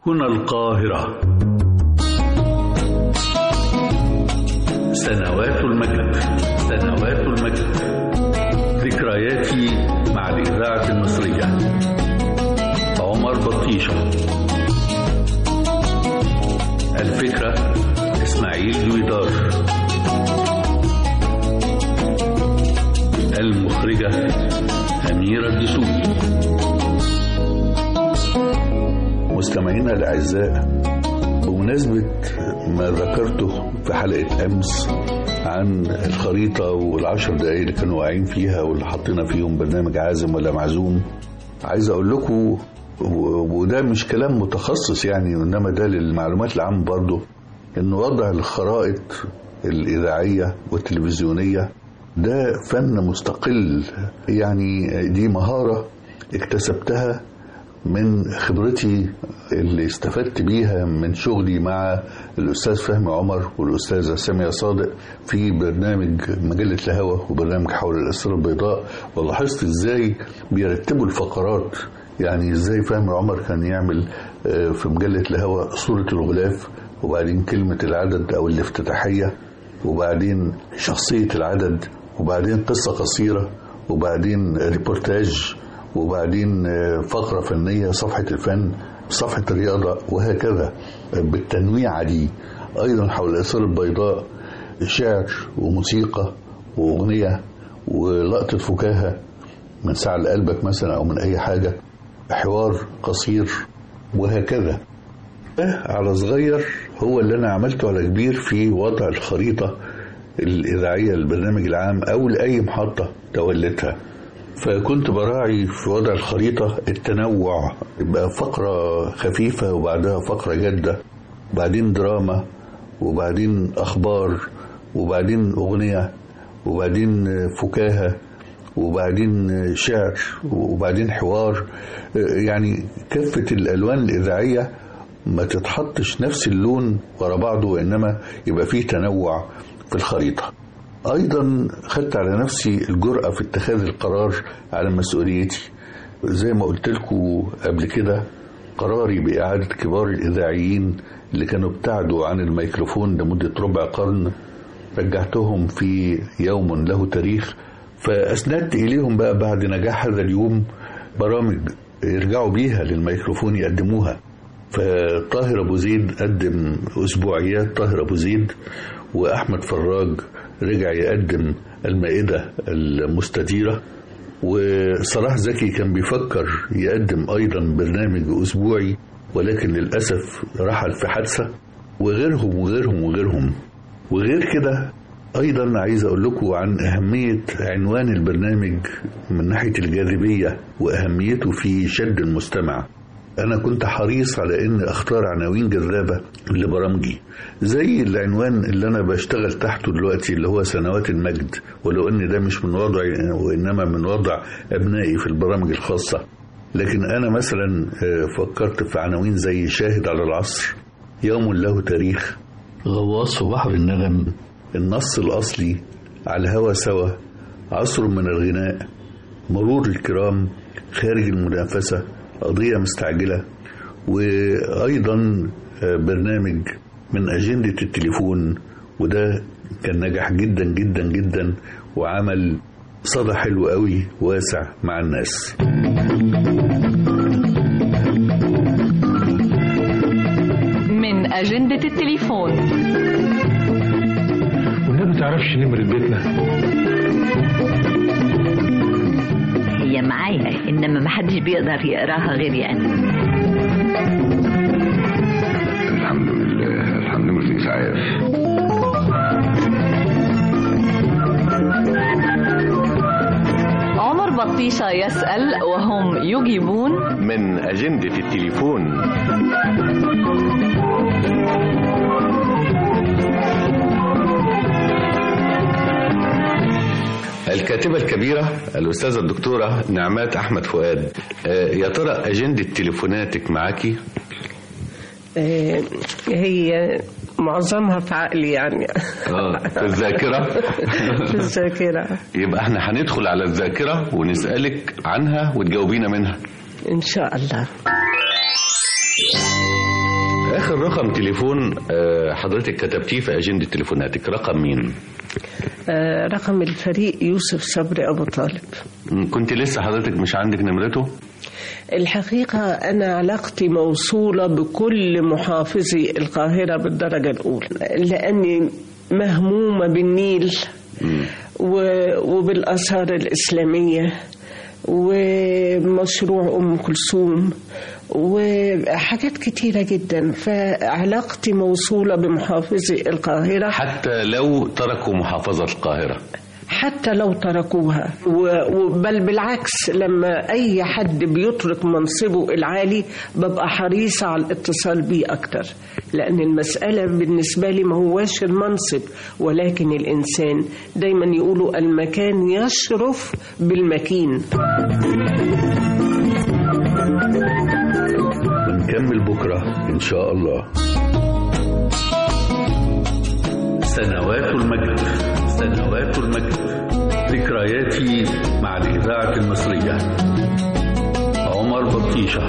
هنا القاهرة سنوات المجد سنوات المجد ذكرياتي مع الإذاعة المصرية عمر بطيشة الفكرة إسماعيل دويدار المخرجة أميرة الدسوقي مستمعينا الأعزاء بمناسبة ما ذكرته في حلقة أمس عن الخريطة والعشر دقايق اللي كانوا واقعين فيها واللي حطينا فيهم برنامج عازم ولا معزوم عايز أقول لكم وده مش كلام متخصص يعني إنما ده للمعلومات العامة برضه إن وضع الخرائط الإذاعية والتلفزيونية ده فن مستقل يعني دي مهارة اكتسبتها من خبرتي اللي استفدت بيها من شغلي مع الأستاذ فهمي عمر والأستاذة سامية صادق في برنامج مجلة الهوى وبرنامج حول الأسرة البيضاء ولاحظت إزاي بيرتبوا الفقرات يعني إزاي فهمي عمر كان يعمل في مجلة الهوى صورة الغلاف وبعدين كلمة العدد أو الافتتاحية وبعدين شخصية العدد وبعدين قصة قصيرة وبعدين ريبورتاج وبعدين فقرة فنية صفحة الفن صفحة الرياضة وهكذا بالتنويعة دي أيضا حول الأسر البيضاء شعر وموسيقى وأغنية ولقطة فكاهة من ساعة لقلبك مثلا أو من أي حاجة حوار قصير وهكذا على صغير هو اللي أنا عملته على كبير في وضع الخريطة الإذاعية للبرنامج العام أو لأي محطة تولتها فكنت براعي في وضع الخريطة التنوع يبقى فقرة خفيفة وبعدها فقرة جادة وبعدين دراما وبعدين أخبار وبعدين أغنية وبعدين فكاهة وبعدين شعر وبعدين حوار يعني كافة الألوان الإذاعية ما تتحطش نفس اللون ورا بعضه وإنما يبقى فيه تنوع في الخريطة ايضا خدت على نفسي الجرأة في اتخاذ القرار على مسؤوليتي زي ما قلت لكم قبل كده قراري بإعادة كبار الإذاعيين اللي كانوا ابتعدوا عن الميكروفون لمدة ربع قرن رجعتهم في يوم له تاريخ فأسندت إليهم بقى بعد نجاح هذا اليوم برامج يرجعوا بيها للميكروفون يقدموها فطاهر أبو زيد قدم أسبوعيات طاهر أبو زيد وأحمد فراج رجع يقدم المائدة المستديرة وصلاح زكي كان بيفكر يقدم أيضا برنامج أسبوعي ولكن للأسف رحل في حادثة وغيرهم وغيرهم وغيرهم وغير كده أيضا عايز أقول لكم عن أهمية عنوان البرنامج من ناحية الجاذبية وأهميته في شد المستمع أنا كنت حريص على إن أختار عناوين جذابة لبرامجي زي العنوان اللي أنا بشتغل تحته دلوقتي اللي هو سنوات المجد ولو إن ده مش من وضعي وإنما من وضع أبنائي في البرامج الخاصة لكن أنا مثلا فكرت في عناوين زي شاهد على العصر يوم له تاريخ غواص في بحر النغم النص الأصلي على الهوى سوا عصر من الغناء مرور الكرام خارج المنافسة قضية مستعجلة وأيضا برنامج من أجندة التليفون وده كان نجح جدا جدا جدا وعمل صدى حلو قوي واسع مع الناس من أجندة التليفون والنبي تعرفش نمرة بيتنا هي معايا انما محدش بيقدر يقراها غيري انا الحمد لله الحمد لله في اسعاف عمر بطيشة يسأل وهم يجيبون من أجندة التليفون الكاتبة الكبيرة الأستاذة الدكتورة نعمات أحمد فؤاد آه، يا ترى أجندة تليفوناتك معاكي آه، هي معظمها في عقلي يعني اه في الذاكرة في الذاكرة يبقى احنا هندخل على الذاكرة ونسألك عنها وتجاوبينا منها إن شاء الله اخر رقم تليفون آه، حضرتك كتبتيه في اجنده تليفوناتك رقم مين آه، رقم الفريق يوسف صبري أبو طالب م، كنت لسه حضرتك مش عندك نمرته الحقيقة أنا علاقتي موصولة بكل محافظي القاهرة بالدرجة الأولى لأني مهمومة بالنيل و- وبالآثار الإسلامية ومشروع أم كلثوم وحاجات كتيرة جدا فعلاقتي موصولة بمحافظي القاهرة حتى لو تركوا محافظه القاهره حتى لو تركوها و- و- بل بالعكس لما أي حد بيترك منصبه العالي ببقى حريصة على الاتصال بيه أكتر لأن المسألة بالنسبة لي ما هواش المنصب ولكن الإنسان دايما يقولوا المكان يشرف بالمكين ونكمل بكرة إن شاء الله سنوات المجد سنوات المجد ذكرياتي مع الإذاعة المصرية عمر بطيشة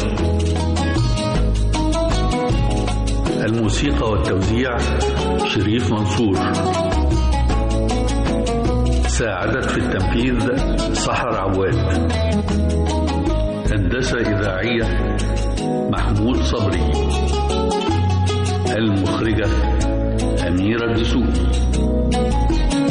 الموسيقى والتوزيع شريف منصور ساعدت في التنفيذ سحر عواد هندسة إذاعية محمود صبري المخرجة أميرة دسوقي